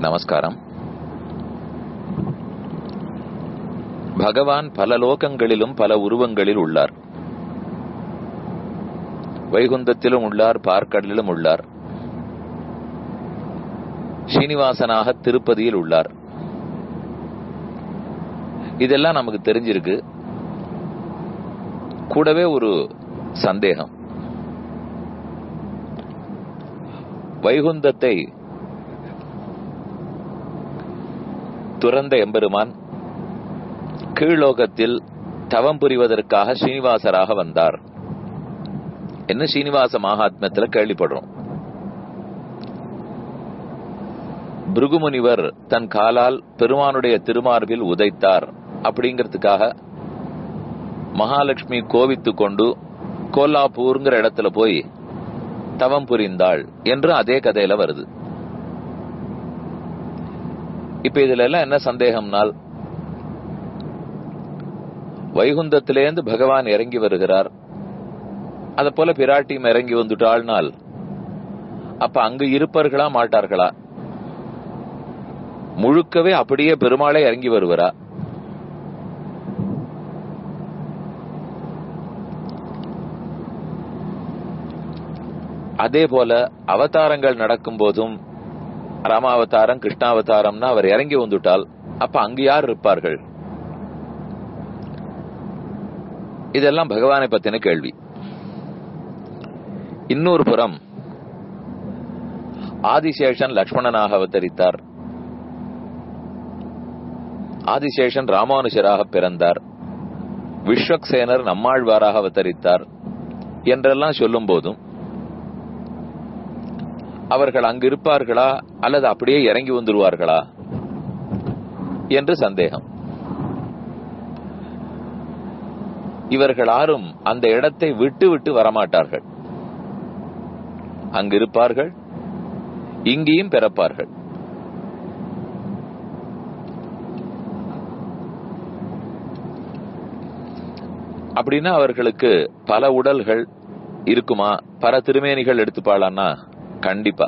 நமஸ்காரம் பகவான் பல லோகங்களிலும் பல உருவங்களில் உள்ளார் வைகுந்தத்திலும் உள்ளார் பார்க்கடலிலும் உள்ளார் ஸ்ரீனிவாசனாக திருப்பதியில் உள்ளார் இதெல்லாம் நமக்கு தெரிஞ்சிருக்கு கூடவே ஒரு சந்தேகம் வைகுந்தத்தை துறந்த எம்பெருமான் கீழ்லோகத்தில் தவம் புரிவதற்காக ஸ்ரீனிவாசராக வந்தார் என்ன ஸ்ரீனிவாச மகாத்மத்துல கேள்விப்படுறோம் பிருகுமுனிவர் தன் காலால் பெருமானுடைய திருமார்பில் உதைத்தார் அப்படிங்கிறதுக்காக மகாலட்சுமி கோவித்து கொண்டு கோலாப்பூர்ங்கிற இடத்துல போய் தவம் புரிந்தாள் என்று அதே கதையில வருது இப்ப இதுல எல்லாம் என்ன சந்தேகம்னால் வைகுந்தத்திலேருந்து பகவான் இறங்கி வருகிறார் அத போல பிராட்டியும் இறங்கி வந்துட்டாள்னால் அப்ப அங்கு இருப்பார்களா மாட்டார்களா முழுக்கவே அப்படியே பெருமாளே இறங்கி வருவரா அதே போல அவதாரங்கள் நடக்கும் போதும் ராமாவதாரம் கிருஷ்ணாவதாரம்னா அவர் இறங்கி வந்துட்டால் அப்ப அங்கு யார் இருப்பார்கள் இதெல்லாம் பகவானை பத்தின கேள்வி இன்னொரு புறம் ஆதிசேஷன் லக்ஷ்மணனாக அவதரித்தார் ஆதிசேஷன் ராமானுஷராக பிறந்தார் விஸ்வக்சேனர் நம்மாழ்வாராக அவதரித்தார் என்றெல்லாம் சொல்லும் போதும் அவர்கள் அங்கு இருப்பார்களா அல்லது அப்படியே இறங்கி வந்துருவார்களா என்று சந்தேகம் இவர்கள் யாரும் அந்த இடத்தை விட்டு விட்டு வரமாட்டார்கள் அங்கு இருப்பார்கள் இங்கேயும் பிறப்பார்கள் அப்படின்னா அவர்களுக்கு பல உடல்கள் இருக்குமா பல திருமேனிகள் எடுத்துப்பாளான்னா கண்டிப்பா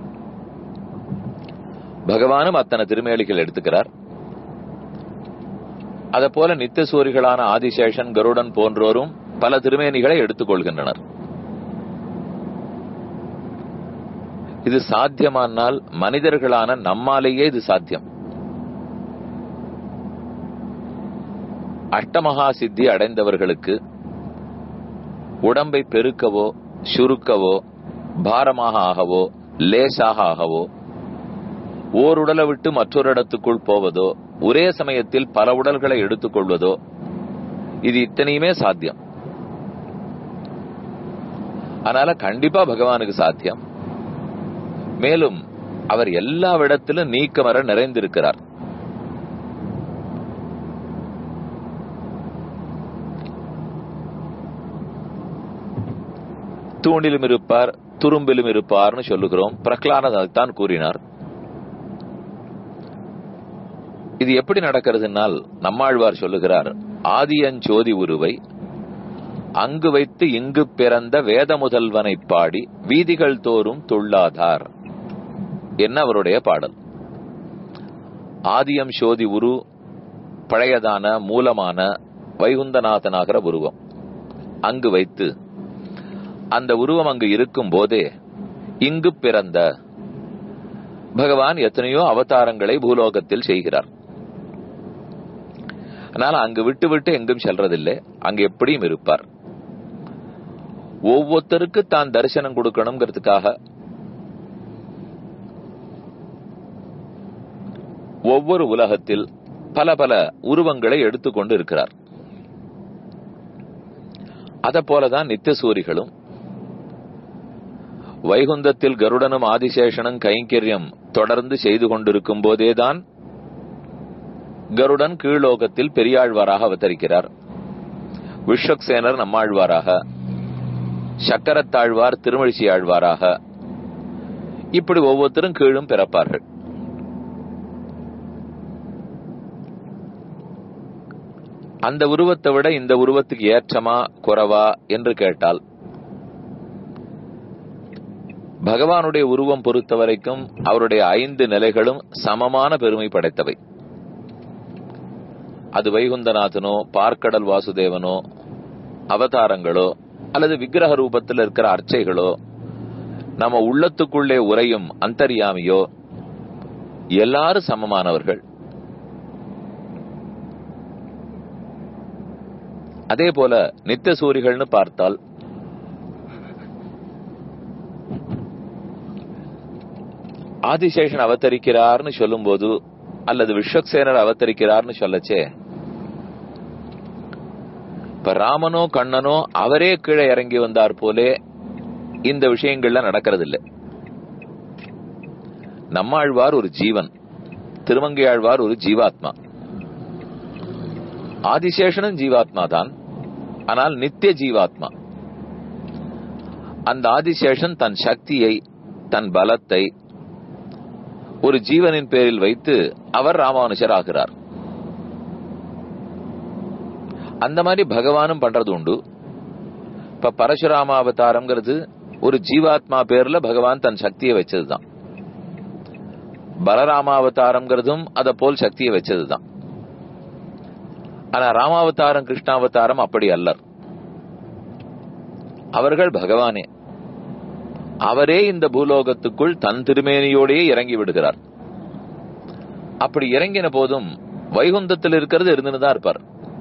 பகவானும் அத்தனை திருமேலிகள் எடுத்துக்கிறார் அத போல நித்திய சூரிகளான ஆதிசேஷன் கருடன் போன்றோரும் பல திருமேனிகளை எடுத்துக்கொள்கின்றனர் இது சாத்தியமானால் மனிதர்களான நம்மாலேயே இது சாத்தியம் அஷ்டமகா சித்தி அடைந்தவர்களுக்கு உடம்பை பெருக்கவோ சுருக்கவோ பாரமாக ஆகவோ லேசாக ஆகவோ ஓருடலை விட்டு மற்றொரு இடத்துக்குள் போவதோ ஒரே சமயத்தில் பல உடல்களை எடுத்துக்கொள்வதோ இது இத்தனையுமே சாத்தியம் அதனால கண்டிப்பா பகவானுக்கு சாத்தியம் மேலும் அவர் எல்லா இடத்திலும் நீக்கமர நிறைந்திருக்கிறார் தூணிலும் இருப்பார் துரும்பிலும் இருப்பார்னு சொல்லுகிறோம் பிரகலானதான் தான் கூறினார் இது எப்படி நடக்கிறதுனால் நம்மாழ்வார் சொல்லுகிறார் ஆதியஞ்சோதி உருவை அங்கு வைத்து இங்கு பிறந்த வேத முதல்வனை பாடி வீதிகள் தோறும் துள்ளாதார் என்ன அவருடைய பாடல் ஆதியம் சோதி உரு பழையதான மூலமான வைகுந்தநாதனாகிற உருவம் அங்கு வைத்து அந்த உருவம் அங்கு இருக்கும் போதே இங்கு பிறந்த பகவான் எத்தனையோ அவதாரங்களை பூலோகத்தில் செய்கிறார் அதனால அங்கு விட்டு விட்டு எங்கும் செல்றதில்லை அங்கு எப்படியும் இருப்பார் ஒவ்வொருத்தருக்கு தான் தரிசனம் கொடுக்கணுங்கிறதுக்காக ஒவ்வொரு உலகத்தில் பல பல உருவங்களை எடுத்துக்கொண்டு இருக்கிறார் அத போலதான் நித்தியசூரிகளும் வைகுந்தத்தில் கருடனும் ஆதிசேஷனும் கைங்கரியம் தொடர்ந்து செய்து கொண்டிருக்கும் போதேதான் கருடன் கீழ்லோகத்தில் பெரியாழ்வாராக அவதரிக்கிறார் விஸ்வக்சேனர் நம்மாழ்வாராக சக்கரத்தாழ்வார் திருமழிச்சி ஆழ்வாராக இப்படி ஒவ்வொருத்தரும் கீழும் பிறப்பார்கள் அந்த உருவத்தை விட இந்த உருவத்துக்கு ஏற்றமா குறவா என்று கேட்டால் பகவானுடைய உருவம் பொறுத்த வரைக்கும் அவருடைய ஐந்து நிலைகளும் சமமான பெருமை படைத்தவை அது வைகுந்தநாதனோ பார்க்கடல் வாசுதேவனோ அவதாரங்களோ அல்லது விக்கிரக ரூபத்தில் இருக்கிற அர்ச்சைகளோ நம்ம உள்ளத்துக்குள்ளே உரையும் அந்தர்யாமியோ எல்லாரும் சமமானவர்கள் அதே போல நித்திய சூரிகள்னு பார்த்தால் ஆதிசேஷன் அவதரிக்கிறார்னு சொல்லும்போது அல்லது விஸ்வக்சேனர் அவதரிக்கிறார்னு சொல்லச்சே இப்ப ராமனோ கண்ணனோ அவரே கீழே இறங்கி வந்தார் போலே இந்த விஷயங்கள்ல நடக்கிறது இல்லை நம்மாழ்வார் ஒரு ஜீவன் திருமங்கையாழ்வார் ஒரு ஜீவாத்மா ஆதிசேஷனும் ஜீவாத்மா தான் ஆனால் நித்திய ஜீவாத்மா அந்த ஆதிசேஷன் தன் சக்தியை தன் பலத்தை ஒரு ஜீவனின் பேரில் வைத்து அவர் ராமானுஷர் ஆகிறார் அந்த மாதிரி பகவானும் பண்றது உண்டு இப்ப பரசுராம அவதாரம்ங்கிறது ஒரு ஜீவாத்மா பேர்ல பகவான் தன் சக்தியை வச்சதுதான் பலராம அவதாரம்ங்கிறதும் அத போல் சக்தியை வச்சதுதான் ஆனா ராமாவதாரம் கிருஷ்ணாவதாரம் அப்படி அல்லர் அவர்கள் பகவானே அவரே இந்த பூலோகத்துக்குள் தன் திருமேனியோடையே இறங்கி விடுகிறார் அப்படி இறங்கின போதும் வைகுந்தத்தில் இருக்கிறது இருந்துன்னு தான் இருப்பார்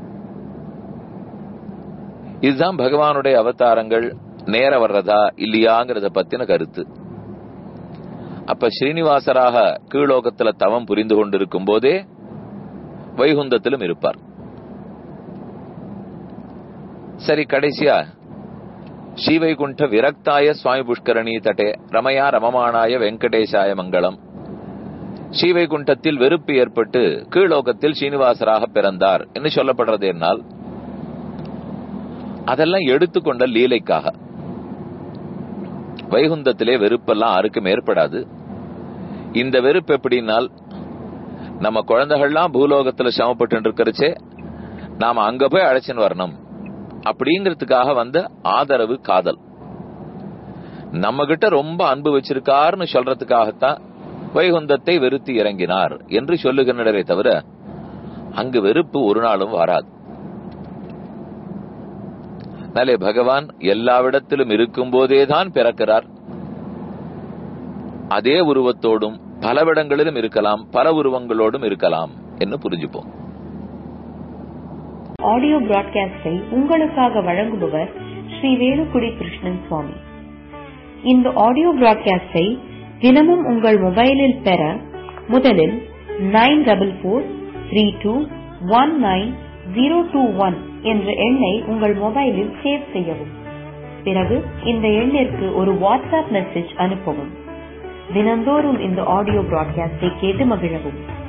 இதுதான் பகவானுடைய அவதாரங்கள் நேர வர்றதா இல்லையாங்கிறத பத்தின கருத்து அப்ப ஸ்ரீனிவாசராக கீழோகத்துல தவம் புரிந்து கொண்டிருக்கும் போதே வைகுந்தத்திலும் இருப்பார் சரி கடைசியா ஸ்ரீவைகுண்ட விரக்தாய சுவாமி புஷ்கரணி தட்டே ரமயா ரமமானாய வெங்கடேசாய மங்களம் ஸ்ரீவைகுண்டத்தில் வெறுப்பு ஏற்பட்டு கீழோகத்தில் ஸ்ரீனிவாசராக பிறந்தார் என்று சொல்லப்படுறது என்னால் அதெல்லாம் எடுத்துக்கொண்ட லீலைக்காக வைகுந்தத்திலே வெறுப்பெல்லாம் யாருக்கும் ஏற்படாது இந்த வெறுப்பு எப்படின்னால் நம்ம குழந்தைகள்லாம் பூலோகத்துல சமப்பட்டு இருக்கிறச்சே நாம அங்க போய் அழைச்சின்னு வரணும் அப்படிங்கிறதுக்காக வந்த ஆதரவு காதல் நம்ம கிட்ட ரொம்ப அன்பு வச்சிருக்காருன்னு சொல்றதுக்காகத்தான் வைகுந்தத்தை வெறுத்து இறங்கினார் என்று சொல்லுகின்றனரே தவிர அங்கு வெறுப்பு ஒரு நாளும் வராது நாளே பகவான் எல்லாவிடத்திலும் இருக்கும் போதேதான் பிறக்கிறார் அதே உருவத்தோடும் பலவிடங்களிலும் இருக்கலாம் பல உருவங்களோடும் இருக்கலாம் என்று புரிஞ்சுப்போம் ஆடியோ பிராட்காஸ்டை உங்களுக்காக வழங்குபவர் ஸ்ரீ வேலுக்குடி கிருஷ்ணன் சுவாமி இந்த ஆடியோ பிராட்காஸ்டை தினமும் உங்கள் மொபைலில் பெற முதலில் nine double four three two one nine zero two one என்ற எண்ணை உங்கள் மொபைலில் சேவ் செய்யவும் பிறகு இந்த எண்ணிற்கு ஒரு வாட்ஸ்அப் மெசேஜ் அனுப்பவும் தினந்தோறும் இந்த ஆடியோ பிராட்காஸ்டை கேட்டு மகிழவும்